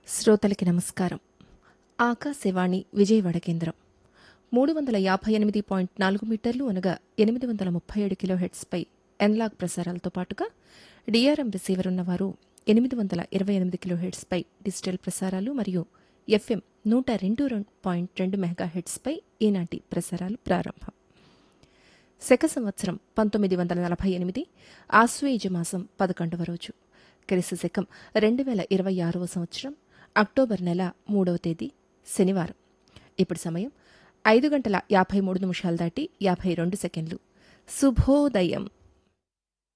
శ్రోతలకి నమస్కారం ఆకాశవాణి విజయవాడ కేంద్రం మూడు వందల యాభై ఎనిమిది పాయింట్ నాలుగు మీటర్లు అనగా ఎనిమిది వందల ముప్పై ఏడు కిలో హెడ్స్పై ఎన్లాగ్ ప్రసారాలతో పాటుగా డిఆర్ఎం రిసీవర్ ఉన్నవారు ఎనిమిది వందల ఇరవై ఎనిమిది కిలో హెడ్స్పై డిజిటల్ ప్రసారాలు మరియు ఎఫ్ఎం నూట రెండు పాయింట్ రెండు మెగా హెడ్స్పై ఈనాటి ప్రసారాలు ప్రారంభం శక సంవత్సరం పంతొమ్మిది వందల నలభై ఎనిమిది ఆశ్వేయుజ మాసం పదకొండవ రోజు క్రిస్తు శకం రెండు వేల ఇరవై ఆరవ సంవత్సరం అక్టోబర్ నెల మూడవ తేదీ శనివారం ఇప్పుడు సమయం ఐదు గంటల యాభై మూడు నిమిషాలు దాటి యాభై రెండు సెకండ్లు శుభోదయం